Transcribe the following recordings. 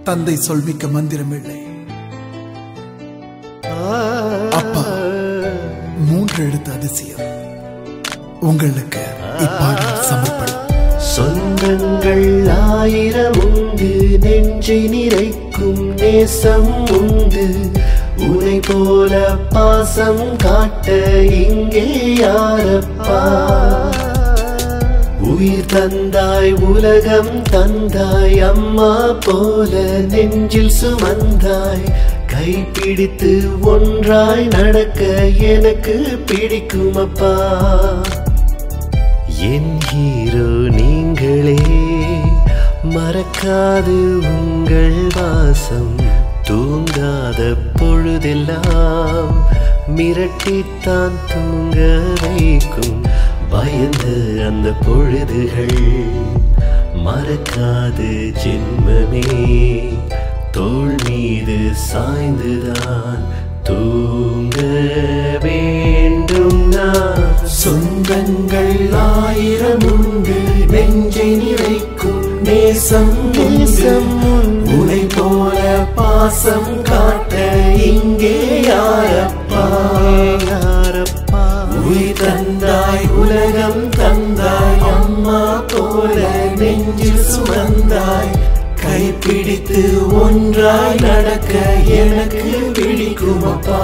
தந்தை சொல்மிக்க மந்திரமில்லை அப்பா மூன்று எழுத்து அதிசயம் உங்களுக்கு இப்பாடல் சமர்ப்பணம் சொந்தங்கள் ஆயிரம் உண்டு நெஞ்சை நிறைக்கும் நேசம் உண்டு உனை போல பாசம் காட்ட இங்கே யாரப்பா உயிர் தந்தாய் உலகம் தந்தாய் அம்மா போல நெஞ்சில் சுமந்தாய் கைப்பிடித்து ஒன்றாய் நடக்க எனக்கு பிடிக்கும் அப்பா என் ஹீரோ நீங்களே மறக்காது உங்கள் வாசம் தூங்காத பொழுதெல்லாம் மிரட்டித்தான் தூங்க வைக்கும் பயந்து அந்த பொழுதுகள் மறக்காது ஜென்மமே தோள் மீது சாய்ந்துதான் தூங்க வேண்டும் நான் சொந்தங்கள் ஆயிரம் உண்டு நெஞ்சை நிறைக்கும் நேசம் நேசம் உனை போல பாசம் காட்ட இங்கே யாரப்பா யாரப்பா உயிர் தந்தாய் உலகம் தந்தாய் அம்மா போல நெஞ்சில் சுமந்தாய் கைப்பிடித்து ஒன்றாய் நடக்க எனக்கு பிடிக்கும் அப்பா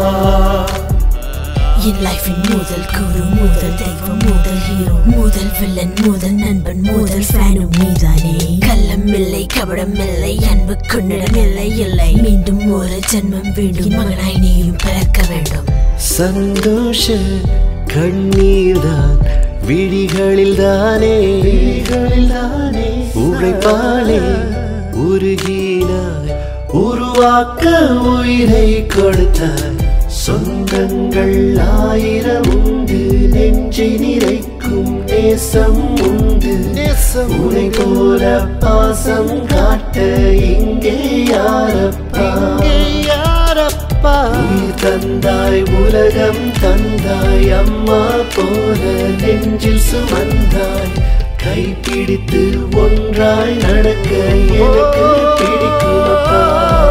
என் லைஃபின் முதல் குரு முதல் தெய்வம் முதல் ஹீரோ முதல் வில்லன் முதல் நண்பன் முதல் ஃபேனும் நீதானே கள்ளம் இல்லை கபடம் இல்லை அன்பு கொண்டிடம் இல்லை இல்லை மீண்டும் ஒரு ஜென்மம் வேண்டும் மகனாய் நீயும் பிறக்க வேண்டும் சந்தோஷ கண்ணீர் தான் விழிகளில் தானே விழிகளில் தானே உழைப்பாலே உருகினாய் உருவாக்க உயிரை கொடுத்தாய் சொந்தங்கள் ஆயிரம் உண்டு நெஞ்சை நிறைக்கும் நேசம் உண்டு நேசம் உனை போல பாசம் காட்ட இங்கே யாரப்பா யாரப்பா உயிர் தந்தாய் உலகம் தந்தாய் அம்மா போல நெஞ்சில் சுமந்தாய் கைப்பிடித்து ஒன்றாய் நடக்க எனக்கு பிடிக்கும் அப்பா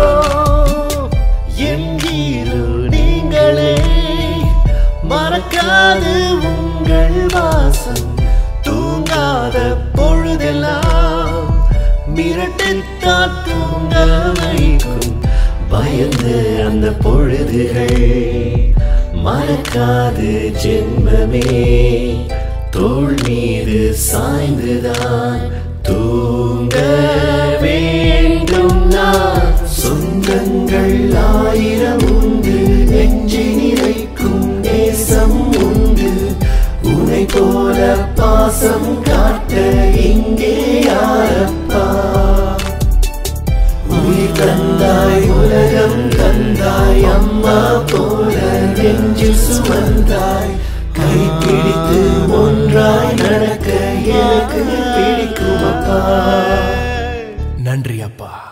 என் ஹீரோ நீங்களே மறக்காது உங்கள் வாசம் தூங்காத பொழுதெல்லாம் மிரட்டித்தான் தூங்க வைக்கும் பயந்து அந்த பொழுதுகள் மறக்காது ஜென்மமே தோள் மீது சாய்ந்துதான் தூங்க வேண்டும் நான் சொந்தங்கள் ஆயிரம் உண்டு நெஞ்சை நிறைக்கும் நேசம் உண்டு உனை போல பாசம் காட்ட இங்கே யாரப்பா உயிர் தந்தாய் உலகம் தந்தாய் அம்மா போல நெஞ்சில் சுமந்தாய் கைப்பிடித்து ஒன்றாய் நடக்க எனக்கு பிடிக்கும் அப்பா நன்றி அப்பா